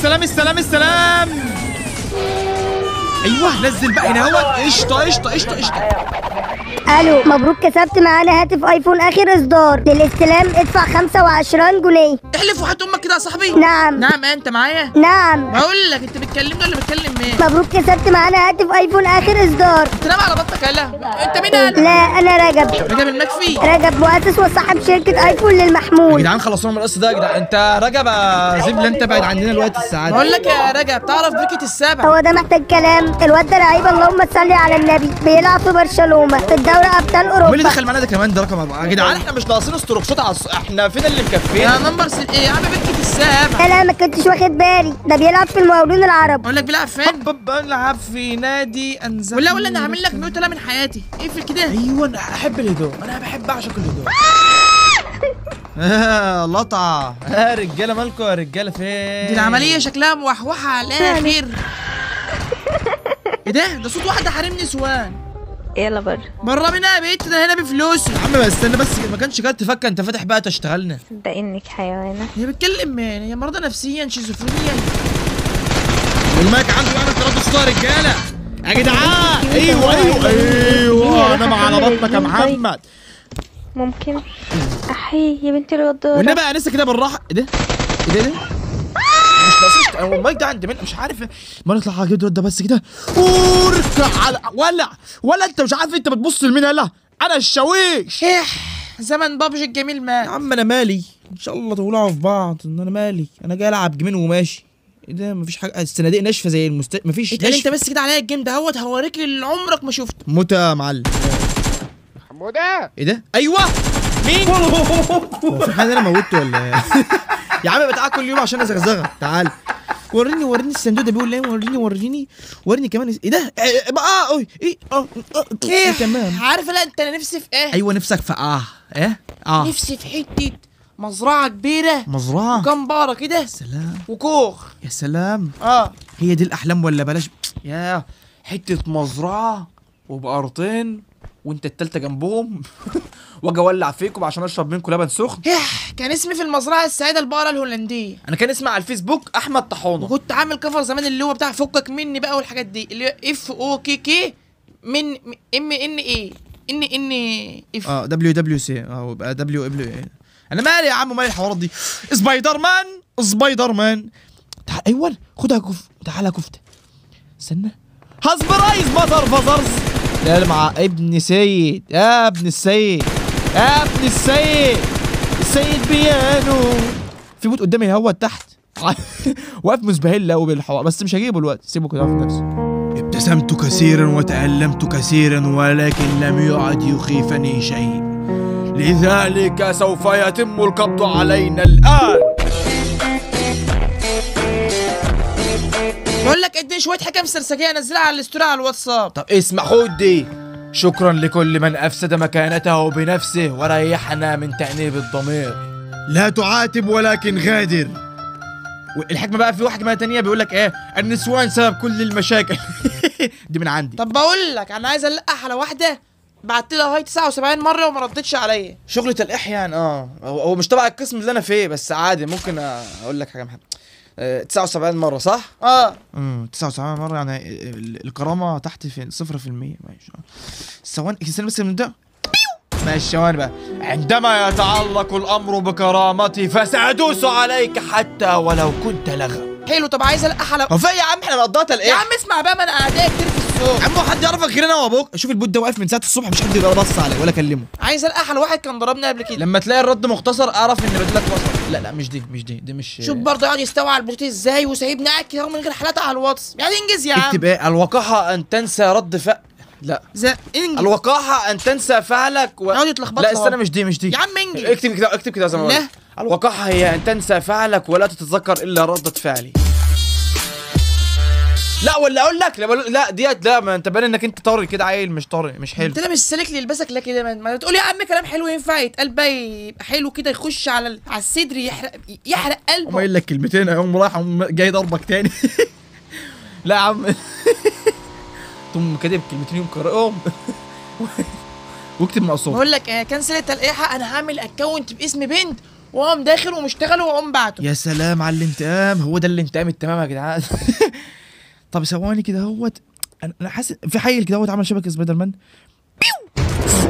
السلام السلام السلام ايوه نزل بقى هنا اهوت قشطه قشطه قشطه قشطه الو مبروك كسبت معانا هاتف ايفون اخر اصدار للاستلام ادفع 25 جنيه احلف وحط امك كده يا صاحبي نعم. نعم انت معايا نعم بقول لك انت بتكلمني ولا بتكلم مين مبروك كسبت معانا هاتف ايفون اخر اصدار انت نام على بطنك يلا انت مين انا لا انا رجب رجب المكفي رجب مؤسس وصاحب شركة ايفون يا للمحمول جدعان خلصونا من القص ده يا جدعان انت رجب يا زبله انت بعد عننا الوقت السعاده بقول لك يا رجب تعرف بركه السبع هو ده محتاج كلام الواد ده لعيب اللهم صل على النبي بيلعب في برشلونة في الدوري ابطال مين اللي اوروبا دخل معانا ده كمان ده رقم اربعه يا جدعان احنا مش ناقصين استروكشوت على الص... احنا فين اللي يا مكفينا نمبر ست ايه يا عم بركه السبع انا ما كنتش واخد بالي ده بيلعب في المقاولون العرب بقول لك بيلعب فين بلعب في نادي انزل ولا ولا انا هعمل لك ميوت من حياتي اقفل كده ايوه انا احب الهدوء انا بحب اعشق الهدوء آه لطعة آه رجالة مالكوا يا رجالة فين دي العمليه شكلها موحوحه على الاخر ايه ده ده صوت واحده حريم نسوان يلا بره بره منها يا بنت ده هنا بفلوسي يا عم بس استنى بس ما كانش جات تفكر انت فاتح بقى تشتغلنا صدق انك حيوانة هي بتكلم مين هي مرضى نفسيا شيزوفرينيا المايك عنده بقى تردد صوت يا رجالة يا جدعان ايوه ايوه ايوه انا على بطنك يا محمد ممكن احي يا بنتي الغدارة والنبي يا لسه كده بالراحة ايه ده؟ ايه ده ايه ده؟ مش ناقصش هو المايك ده عند مين مش عارف ما نطلع على الجدول ده بس كده وركع على ولا ولا انت مش عارف انت بتبص لمين يلا انا الشاويش اح زمن بابجي الجميل يا مات عم انا مالي ان شاء الله تولعوا في بعض ان انا مالي انا جاي العب جيمين وماشي ايه ده مفيش حاجه الصناديق ناشفه زي المست مفيش اتقال انت ناشفه بس كده عليا الجيم ده هوت هوريك اللي عمرك ما شفته موت يا معلم حموده ايه ده ايوه مين هو في حد انا موتته ولا ايه يا عم بتعال كل يوم عشان ازغزغك تعال وريني وريني الصندوق ده بيقول ايه وريني وريني وريني كمان ايه ده ايه بقى اه أوي، ايه اه آه، ايه تمام عارف لا انت انا نفسي في ايه ايوه نفسك في اه ايه اه نفسي في حته مزرعه كبيره مزرعه وكم بقره كده سلام وكوخ يا سلام اه هي دي الاحلام ولا بلاش يا حته مزرعه وبقرتين وانت التالتة جنبهم واجي اولع فيكم عشان اشرب منكم لبن سخن يح كان اسمي في المزرعه السعيده البقره الهولنديه انا كان اسمي على الفيسبوك احمد طحونه وكنت عامل كفر زمان اللي هو بتاع فكك مني بقى والحاجات دي اللي هو اف او كي كي من ام ان ايه ان ان اف اه دبليو دبليو سي اه يبقى دبليو دبليو ايه انا مالي يا عم مالي الحوارات دي سبايدر مان سبايدر مان تعال ايوه خدها كف تعالى كفته استنى هاسبرايز مطر فازرز لا مع ابن سيد يا ابن السيد يا ابن السيد السيد بيانو في بوت قدامي هو تحت واقف مزبهل قوي بالحوار بس مش هجيبه الوقت سيبه كده في نفسه ابتسمت كثيرا وتألمت كثيرا ولكن لم يعد يخيفني شيء لذلك سوف يتم القبض علينا الآن بقول لك اديني شويه حكم سرسجيه انزلها على الاستوري على الواتساب طب اسمع خد دي شكرا لكل من أفسد مكانته بنفسه وريحنا من تأنيب الضمير لا تعاتب ولكن غادر الحكمة بقى في واحد تانية بيقول لك ايه النسوان سبب كل المشاكل دي من عندي طب بقول لك انا عايز القح على واحده بعت لها هاي 79 مره وما ردتش عليا شغل تلقيح يعني اه هو هو مش تبع القسم اللي انا فيه بس عادي ممكن اقول لك حاجه يا محمد آه، 79 مره صح؟ اه امم 79 مره يعني ال- الكرامه تحت في 0% ماشي ثواني استنى بس نبدا ماشي ثواني بقى عندما يتعلق الامر بكرامتي فسادوس عليك حتى ولو كنت لغا حلو طب عايز القح على هو في إيه يا عم احنا مقضيها يا تلقيح عم اسمع بقى ما انا قاعده كتير في السوق يا عم هو حد يعرفك غير انا وابوك شوف البوت ده واقف من ساعه الصبح مش حد يبقى بص عليه ولا كلمه عايز القح على واحد كان ضربني قبل كده لما تلاقي الرد مختصر اعرف ان بدلك وصل لا لا مش دي مش دي دي مش شوف برضه يقعد يستوعب على البوتيه ازاي وسايبني قاعد كده من غير حالات على الواتس يعني انجز يا عم اكتب ايه الوقاحه ان تنسى رد فعل لا زي انجز الوقاحه ان تنسى فعلك و... يقعد يتلخبط لا له. استنى مش دي مش دي يا عم انجز اكتب كده اكتب كده زي ما لا. قلت. الوقاحه هي ان تنسى فعلك ولا تتذكر الا ردة فعلي لا ولا اقول لك لا, بقول- لا ديت لا ما انت باين انك انت طاري كده عيل مش طاري مش حلو انت لا مش سالك لي يلبسك لا كده ما- ما تقول يا عم كلام حلو ينفع يتقال بقى يبقى حلو كده يخش على ال- على الصدر يحرق يحرق هم قلبه قايل لك كلمتين اقوم رايح أقوم جاي ضربك تاني لا يا عم تقوم كاتب كلمتين يوم قارئهم واكتب مقصود بقول لك آه، كنسل التلقيحه انا هعمل اكونت باسم بنت واقوم داخل ومشتغل واقوم بعته يا سلام على الانتقام هو ده الانتقام التمام يا جدعان طب ثواني كده اهوت انا أنا حاسس في حي كده اهوت عمل شبكه سبايدر مان بيو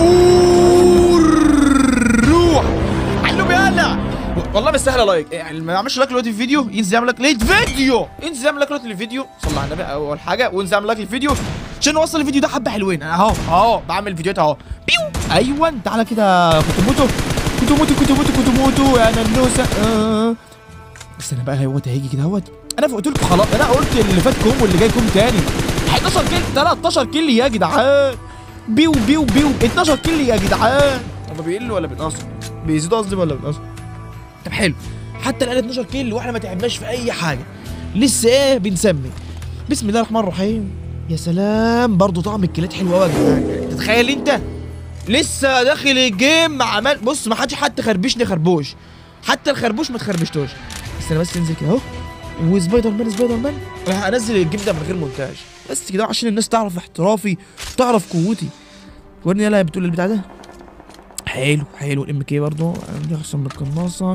أوه، روح علم يلا والله مش سهله لايك يعني ما يعملش لايك دلوقتي في فيديو ينزل يعمل لايك للفيديو ينزل يعمل لايك دلوقتي للفيديو صلى على النبي اول حاجه وينزل يعمل لايك للفيديو عشان نوصل الفيديو ده حبه حلوين أنا اهو اهو بعمل فيديوهات اهو بيو ايوه تعالى كده كوتوموتو كوتوموتو كوتوموتو كوتوموتو يا ننوسه آه. بس انا بقى هوت هيجي كده اهوت انا قلت لكم خلاص انا قلت اللي فات كوم واللي جاي كوم تاني 11 كيل 13 كيل يا جدعان بيو بيو بيو 12 كيل يا جدعان هما بيقلوا ولا بينقصوا بيزيدوا قصدي ولا بينقصوا طب حلو حتى الان 12 كيل واحنا ما تعبناش في اي حاجه لسه ايه بنسمي بسم الله الرحمن الرحيم يا سلام برضه طعم الكيلات حلو قوي يا جدعان يعني تتخيل انت لسه داخل الجيم مع عمال بص ما حدش حتى خربشني خربوش حتى الخربوش ما تخربشتوش استنى بس انزل كده اهو وسبايدر مان سبايدر مان انا هنزل الجيم ده من غير مونتاج بس كده عشان الناس تعرف احترافي تعرف قوتي ورني يلا بتقول البتاع ده حلو حلو الام كي برضه عندي احسن من القناصه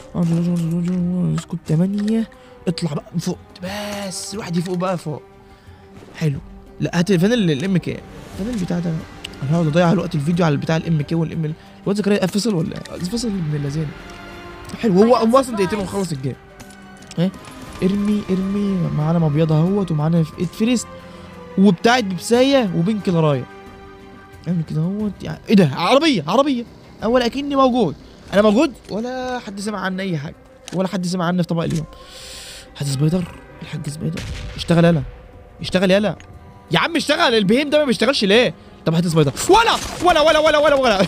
اسكت 8 اطلع بقى فوق بس الواحد يفوق بقى فوق حلو لا هات فين الام كي فين البتاع ده انا هقعد اضيع الوقت الفيديو على البتاع الام كي والام الواد زكريا فصل ولا إيه؟ فصل من اللذين حلو هو هو اصلا دقيقتين ونخلص الجيم ها ارمي ارمي معانا مبيض اهوت ومعانا في ايد فيرست وبتاعت بيبسايه وبنك لرايا اعمل كده اهوت يعني ايه ده عربيه عربيه اول اكني موجود انا موجود ولا حد سمع عني اي حاجه ولا حد سمع عني في طبق اليوم حد سبايدر الحاج سبايدر اشتغل يلا اشتغل يلا يا عم اشتغل البهيم ده ما بيشتغلش ليه طب هات سبايدر ولا ولا ولا ولا ولا ولا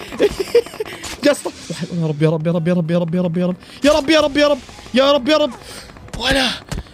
يا اسطى يا رب يا رب يا رب يا رب يا رب يا رب يا رب يا رب يا رب يا رب يا رب يا رب ولا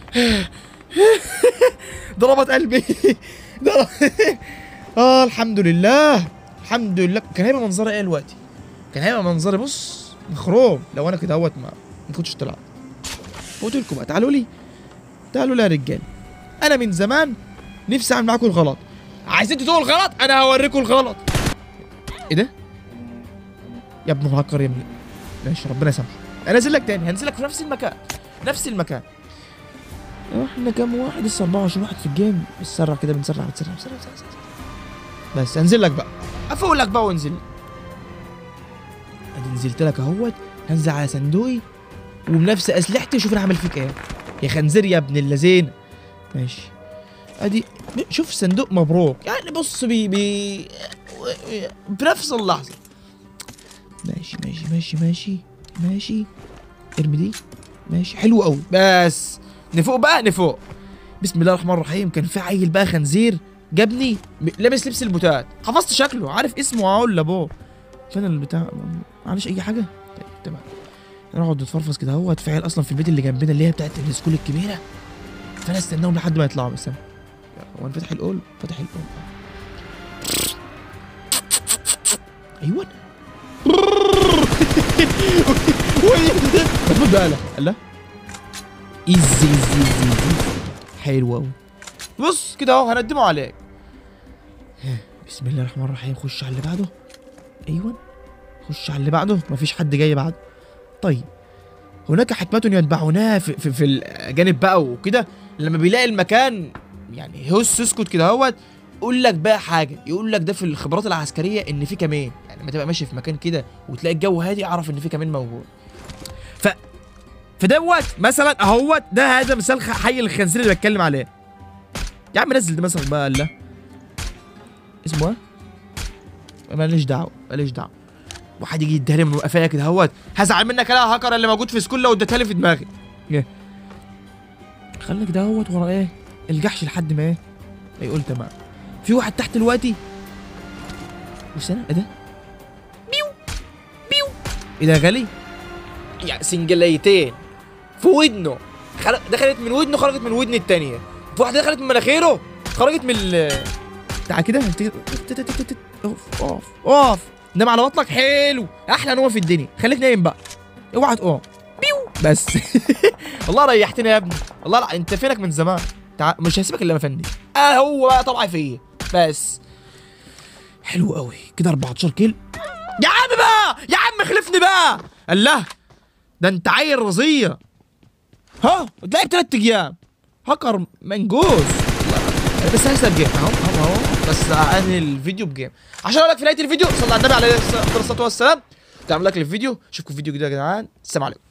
ضربت قلبي ضرب- اه الحمد لله الحمد لله كان هيبقى منظري ايه دلوقتي كان هيبقى منظري بص مخروم لو انا كده اهوت ما ما كنتش طلعت قلت لكم بقى تعالوا لي تعالوا لي يا رجال انا من زمان نفسي اعمل معاكم الغلط عايزين تقولوا الغلط انا هوريكم الغلط ايه ده يا ابن مهكر يا ابني ماشي ربنا يسامحك انزل لك تاني هنزل لك في نفس المكان نفس المكان احنا كام واحد لسه 24 واحد في الجيم بنسرع كده بنسرع بنسرع بنسرع, بنسرع, بنسرع. بس انزل لك بقى افوق لك بقى وانزل ادي نزلت لك اهوت هنزل على صندوقي وبنفس اسلحتي شوف انا هعمل فيك ايه يا خنزير يا ابن اللذين ماشي ادي شوف صندوق مبروك يعني بص بي بي بنفس اللحظه ماشي ماشي ماشي ماشي ماشي ارمي دي ماشي حلو قوي بس نفوق بقى نفوق بسم الله الرحمن الرحيم كان في عيل بقى خنزير جابني م- لابس لبس البوتات حفظت شكله عارف اسمه هقول لابوه فين البتاع معلش اي حاجه طيب تمام نقعد نتفرفص كده اهو اتفعل اصلا في البيت اللي جنبنا اللي هي بتاعت السكول الكبيره فانا استناهم لحد ما يطلعوا بس هو انا فاتح القول فاتح القول ايوه ما تموت بقى لا لا ايزي ايزي ايزي ايزي حلو قوي بص كده اهو هندمه عليك بسم الله الرحمن الرحيم خش على اللي بعده ايوه خش على اللي بعده مفيش حد جاي بعده طيب هناك حكمة يتبعونها في, في, في الجانب بقى وكده لما بيلاقي المكان يعني هوس اسكت كده اهوت يقول لك بقى حاجه يقول لك ده في الخبرات العسكريه ان في كمان يعني لما تبقى ماشي في مكان كده وتلاقي الجو هادي اعرف ان في كمان موجود ف فدوت مثلا اهوت ده هذا مثال خ- حي الخنزير اللي بتكلم عليه يا عم نزل ده مثلا بقى لا اسمه ايه؟ ماليش دعوه ماليش دعوه واحد يجي يديها لي من قفايا كده اهوت هزعل منك انا يا هاكر اللي موجود في سكول لو اديتها لي في دماغي إيه؟ خليك دهوت ورا ايه الجحش لحد ما ايه ما يقول تمام في واحد تحت دلوقتي وسنة ايه ده بيو بيو ايه ده يا غالي يعني سنجليتين في ودنه خل... دخلت من ودنه خرجت من ودن التانية في واحدة دخلت من مناخيره خرجت من ال تعال كده اقف اقف اقف نام على بطنك حلو احلى نوم في الدنيا خليك نايم بقى اوعى تقوم بيو بس والله ريحتني يا ابني والله لا انت فينك من زمان تعال مش هسيبك الا ما افندي اه هو بقى طبعا فيا بس حلو قوي كده 14 كيل يا عم بقى يا عم خلفني بقى الله ده انت عيل رزيه ها تلاقي بثلاث ايام هكر منجوز لا، بس هسه بجيم اهو اهو اهو بس انهي الفيديو بجيم عشان اقول لك في نهايه الفيديو صلى على النبي عليه الصلاه والسلام تعمل لايك للفيديو اشوفكم في فيديو جديد يا جدعان السلام عليكم